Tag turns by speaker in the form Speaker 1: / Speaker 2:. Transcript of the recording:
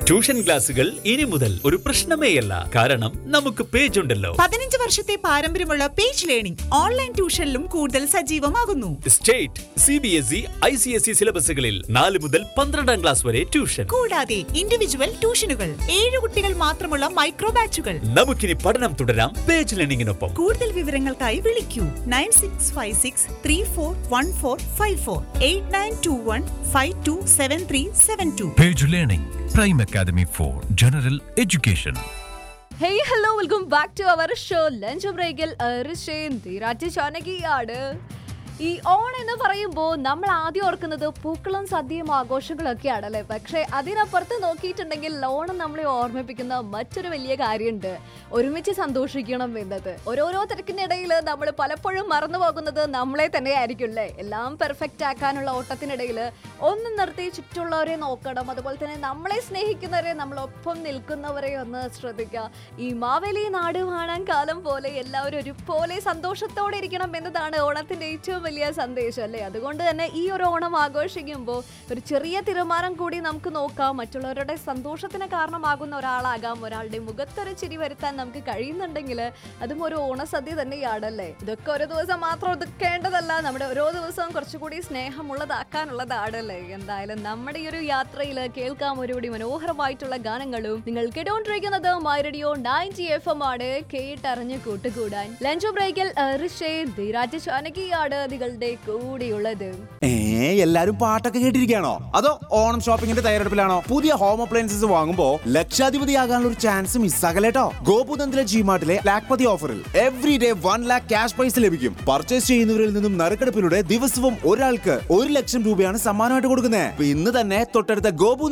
Speaker 1: Tuition ക്ലാസുകൾ ഇനി മുതൽ ഒരു പ്രശ്നമേയല്ല കാരണം നമുക്ക് പേജ് ഉണ്ടല്ലോ
Speaker 2: പതിനഞ്ച് വർഷത്തെ പാരമ്പര്യമുള്ള പേജ് ലേണിംഗ് ഓൺലൈൻ ട്യൂഷനിലും കൂടുതൽ സജീവമാകുന്നു
Speaker 1: state C B S E I C S E സിലബസുകളിൽ നാല് മുതൽ പന്ത്രണ്ടാം ക്ലാസ് വരെ ട്യൂഷൻ
Speaker 2: കൂടാതെ ഇൻഡിവിജ്വൽ ട്യൂഷനുകൾ ഏഴ് കുട്ടികൾ മാത്രമുള്ള മൈക്രോ ബാച്ചുകൾ
Speaker 1: നമുക്കിനി പഠനം തുടരാം പേജ് ലേണിംഗിനൊപ്പം
Speaker 2: കൂടുതൽ വിവരങ്ങൾക്കായി വിളിക്കൂ nine six five six three four one four five four eight nine two one five two seven three seven two
Speaker 3: Page Learning, Prime Academy for General Education.
Speaker 4: Hey hello welcome back to our show lunch ബ്രേക്കിൽ ധീരാറ്റ് ചാനകിയാണ് ഈ on എന്ന് പറയുമ്പോൾ നമ്മൾ ആദ്യം ഓർക്കുന്നത് പൂക്കളും സദ്യയും ആഘോഷങ്ങളൊക്കെയാണല്ലേ പക്ഷേ അതിനപ്പുറത്ത് നോക്കിയിട്ടുണ്ടെങ്കിൽ ഓണം നമ്മളെ ഓർമ്മിപ്പിക്കുന്ന മറ്റൊരു വലിയ കാര്യമുണ്ട് ഒരുമിച്ച് സന്തോഷിക്കണം എന്നത് ഓരോരോ തിരക്കിനിടയിൽ നമ്മൾ പലപ്പോഴും മറന്നു പോകുന്നത് നമ്മളെ തന്നെ ആയിരിക്കും അല്ലേ എല്ലാം പെർഫെക്റ്റ് ആക്കാനുള്ള ഓട്ടത്തിനിടയിൽ ഒന്ന് നിർത്തി ചുറ്റുള്ളവരെ നോക്കണം അതുപോലെ തന്നെ നമ്മളെ സ്നേഹിക്കുന്നവരെ നമ്മളൊപ്പം നിൽക്കുന്നവരെ ഒന്ന് ശ്രദ്ധിക്കുക ഈ മാവേലി നാട് കാണാൻ കാലം പോലെ എല്ലാവരും ഒരുപോലെ സന്തോഷത്തോടെ ഇരിക്കണം എന്നതാണ് ഓണത്തിന്റെ ഏറ്റവും വലിയ സന്ദേശം അല്ലേ അതുകൊണ്ട് തന്നെ ഈ ഒരു ഓണം ആഘോഷിക്കുമ്പോൾ ഒരു ചെറിയ തീരുമാനം കൂടി നമുക്ക് നോക്കാം മറ്റുള്ളവരുടെ സന്തോഷത്തിന് കാരണമാകുന്ന ഒരാളാകാം ഒരാളുടെ മുഖത്തൊരു ചിരി വരുത്താൻ നമുക്ക് കഴിയുന്നുണ്ടെങ്കിൽ അതും ഒരു ഓണസദ്യ തന്നെയാണല്ലേ ഇതൊക്കെ ഒരു ദിവസം മാത്രം ഒതുക്കേണ്ടതല്ല നമ്മുടെ ഓരോ ദിവസവും കുറച്ചുകൂടി സ്നേഹമുള്ളതാക്കാനുള്ളതാണല്ലേ എന്തായാലും നമ്മുടെ ഈ ഒരു യാത്രയിൽ കേൾക്കാം ഒരുപടി മനോഹരമായിട്ടുള്ള ഗാനങ്ങളും നിങ്ങൾ കേട്ടോണ്ടിരിക്കുന്നത് my radio ninety F M ആണ് കേട്ടറിഞ്ഞ് കൂട്ടുകൂടാൻ ലഞ്ച് ബ്രേക്കിൽ ഋഷേ ധീരാജ് ചാനകിയാണ് നിങ്ങളുടെ കൂടെയുള്ളത്
Speaker 5: ഏ എല്ലാരും പാട്ടൊക്കെ കേട്ടിരിക്കുകയാണോ അതോ ഓണം ഷോപ്പിംഗിന്റെ തയ്യാറെടുപ്പിലാണോ പുതിയ ഹോം അപ്ലയൻസസ് വാങ്ങുമ്പോ ലക്ഷാധിപതിയാകാനുള്ള ഒരു ചാൻസ് മിസ്സാകലേട്ടോ ഗോപുതന്ത്ര ജിമാർട്ടിലെ ലാക്പതി ഓഫറിൽ every day one lakh cash prize ലഭിക്കും പർച്ചേസ് ചെയ്യുന്നവരിൽ നിന്നും നറുക്കെടുപ്പിലൂടെ ദിവസവും ഒരാൾക്ക് ഒരു ലക്ഷം രൂപയാണ് സമ്മാനമായിട്ട് കൊടുക്കുന്നത് ഇന്ന് തന്നെ തൊട്ടടുത്ത ഗോപു